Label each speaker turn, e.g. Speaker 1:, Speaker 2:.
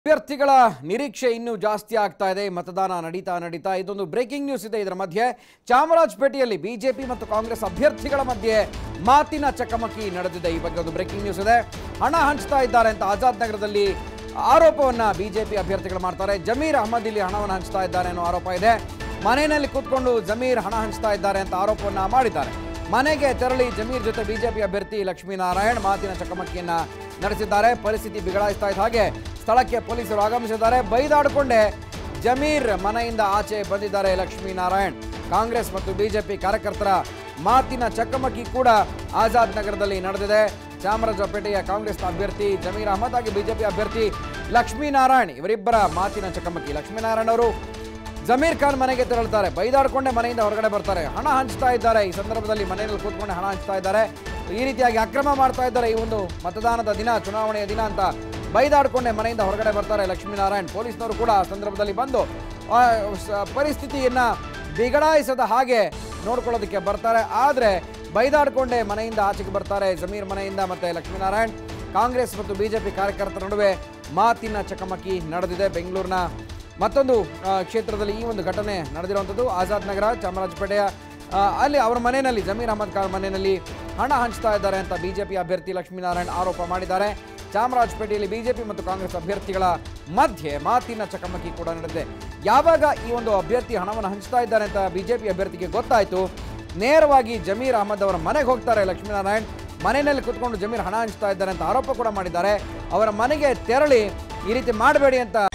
Speaker 1: ಅಭ್ಯರ್ಥಿಗಳ ನಿರೀಕ್ಷೆ ಇನ್ನೂ ಜಾಸ್ತಿ ಆಗ್ತಾ ಇದೆ ಮತದಾನ ನಡೀತಾ ನಡೀತಾ ಇದೊಂದು ಬ್ರೇಕಿಂಗ್ ನ್ಯೂಸ್ ಇದೆ ಇದರ ಮಧ್ಯೆ ಚಾಮರಾಜಪೇಟೆಯಲ್ಲಿ ಬಿಜೆಪಿ ಮತ್ತು ಕಾಂಗ್ರೆಸ್ ಅಭ್ಯರ್ಥಿಗಳ ಮಧ್ಯೆ ಮಾತಿನ ಚಕಮಕಿ ನಡೆದಿದೆ ಈ ಬಗ್ಗೆ ಒಂದು ಬ್ರೇಕಿಂಗ್ ನ್ಯೂಸ್ ಇದೆ ಹಣ ಹಂಚ್ತಾ ಇದ್ದಾರೆ ಅಂತ ಆಜಾದ್ ನಗರದಲ್ಲಿ ಆರೋಪವನ್ನ ಬಿಜೆಪಿ ಅಭ್ಯರ್ಥಿಗಳು ಮಾಡ್ತಾರೆ ಜಮೀರ್ ಅಹಮದ್ ಇಲ್ಲಿ ಹಣವನ್ನು ಹಂಚ್ತಾ ಇದ್ದಾರೆ ಅನ್ನೋ ಆರೋಪ ಇದೆ ಮನೆಯಲ್ಲಿ ಕೂತ್ಕೊಂಡು ಜಮೀರ್ ಹಣ ಹಂಚ್ತಾ ಇದ್ದಾರೆ ಅಂತ ಆರೋಪವನ್ನ ಮಾಡಿದ್ದಾರೆ ಮನೆಗೆ ತೆರಳಿ ಜಮೀರ್ ಜೊತೆ ಬಿಜೆಪಿ ಅಭ್ಯರ್ಥಿ ಲಕ್ಷ್ಮೀನಾರಾಯಣ್ ಮಾತಿನ ಚಕಮಕಿಯನ್ನ ನಡೆಸಿದ್ದಾರೆ ಪರಿಸ್ಥಿತಿ ಬಿಗಡಾಯಿಸ್ತಾ ಇದ್ದ ಹಾಗೆ ಸ್ಥಳಕ್ಕೆ ಪೊಲೀಸರು ಆಗಮಿಸಿದ್ದಾರೆ ಬೈದಾಡಿಕೊಂಡೇ ಜಮೀರ್ ಮನೆಯಿಂದ ಆಚೆ ಬಂದಿದ್ದಾರೆ ಲಕ್ಷ್ಮೀನಾರಾಯಣ್ ಕಾಂಗ್ರೆಸ್ ಮತ್ತು ಬಿಜೆಪಿ ಕಾರ್ಯಕರ್ತರ ಮಾತಿನ ಚಕಮಕಿ ಕೂಡ ಆಜಾದ್ ನಗರದಲ್ಲಿ ನಡೆದಿದೆ ಚಾಮರಾಜಪೇಟೆಯ ಕಾಂಗ್ರೆಸ್ ಅಭ್ಯರ್ಥಿ ಜಮೀರ್ ಅಹಮದ್ ಹಾಗೆ ಬಿಜೆಪಿ ಅಭ್ಯರ್ಥಿ ಲಕ್ಷ್ಮೀನಾರಾಯಣ್ ಇವರಿಬ್ಬರ ಮಾತಿನ ಚಕಮಕಿ ಲಕ್ಷ್ಮೀನಾರಾಯಣ್ ಅವರು ಜಮೀರ್ ಖಾನ್ ಮನೆಗೆ ತೆರಳುತ್ತಾರೆ ಬೈದಾಡ್ಕೊಂಡೆ ಮನೆಯಿಂದ ಹೊರಗಡೆ ಬರ್ತಾರೆ ಹಣ ಹಂಚ್ತಾ ಇದ್ದಾರೆ ಈ ಸಂದರ್ಭದಲ್ಲಿ ಮನೆಯಲ್ಲಿ ಕೂತ್ಕೊಂಡು ಹಣ ಹಂಚ್ತಾ ಇದ್ದಾರೆ ಈ ರೀತಿಯಾಗಿ ಅಕ್ರಮ ಮಾಡ್ತಾ ಇದ್ದಾರೆ ಈ ಒಂದು ಮತದಾನದ ದಿನ ಚುನಾವಣೆಯ ದಿನ ಅಂತ ಬೈದಾಡ್ಕೊಂಡೆ ಮನೆಯಿಂದ ಹೊರಗಡೆ ಬರ್ತಾರೆ ಲಕ್ಷ್ಮೀನಾರಾಯಣ್ ಪೊಲೀಸ್ನವರು ಕೂಡ ಆ ಸಂದರ್ಭದಲ್ಲಿ ಬಂದು ಆ, ಸ- ಪರಿಸ್ಥಿತಿಯನ್ನ ಬಿಗಡಾಯಿಸದ ಹಾಗೆ ನೋಡ್ಕೊಳ್ಳೋದಕ್ಕೆ ಬರ್ತಾರೆ ಆದರೆ ಬೈದಾಡ್ಕೊಂಡೆ ಮನೆಯಿಂದ ಆಚೆಗೆ ಬರ್ತಾರೆ ಜಮೀರ್ ಮನೆಯಿಂದ ಮತ್ತೆ ಲಕ್ಷ್ಮೀನಾರಾಯಣ್ ಕಾಂಗ್ರೆಸ್ ಮತ್ತು ಬಿಜೆಪಿ ಕಾರ್ಯಕರ್ತರ ನಡುವೆ ಮಾತಿನ ಚಕಮಕಿ ನಡೆದಿದೆ ಬೆಂಗಳೂರಿನ ಮತ್ತೊಂದು ಆ, ಕ್ಷೇತ್ರದಲ್ಲಿ ಈ ಒಂದು ಘಟನೆ ನಡೆದಿರುವಂಥದ್ದು ಆಜಾದ್ ನಗರ ಚಾಮರಾಜಪೇಟೆಯ ಆ, ಅಲ್ಲಿ ಅವರ ಮನೆಯಲ್ಲಿ ಜಮೀರ್ ಅಹಮದ್ ಖಾನ್ ಮನೆಯಲ್ಲಿ ಹಣ ಹಂಚ್ತಾ ಇದ್ದಾರೆ ಅಂತ ಬಿಜೆಪಿ ಅಭ್ಯರ್ಥಿ ಲಕ್ಷ್ಮೀನಾರಾಯಣ್ ಆರೋಪ ಮಾಡಿದ್ದಾರೆ ಚಾಮರಾಜಪೇಟೆಯಲ್ಲಿ ಬಿಜೆಪಿ ಮತ್ತು ಕಾಂಗ್ರೆಸ್ ಅಭ್ಯರ್ಥಿಗಳ ಮಧ್ಯೆ ಮಾತಿನ ಚಕಮಕಿ ಕೂಡ ನಡೆದಿದೆ ಯಾವಾಗ ಈ ಒಂದು ಅಭ್ಯರ್ಥಿ ಹಣವನ್ನು ಹಂಚ್ತಾ ಇದ್ದಾರೆ ಅಂತ ಬಿಜೆಪಿ ಅಭ್ಯರ್ಥಿಗೆ ಗೊತ್ತಾಯಿತು ನೇರವಾಗಿ ಜಮೀರ್ ಅಹಮದ್ ಅವರ ಮನೆಗೆ ಹೋಗ್ತಾರೆ ಲಕ್ಷ್ಮೀನಾರಾಯಣ್ ಮನೆಯಲ್ಲಿ ಕುತ್ಕೊಂಡು ಜಮೀರ್ ಹಣ ಹಂಚ್ತಾ ಇದ್ದಾರೆ ಅಂತ ಆರೋಪ ಕೂಡ ಮಾಡಿದ್ದಾರೆ ಅವರ ಮನೆಗೆ ತೆರಳಿ ಈ ರೀತಿ ಮಾಡಬೇಡಿ ಅಂತ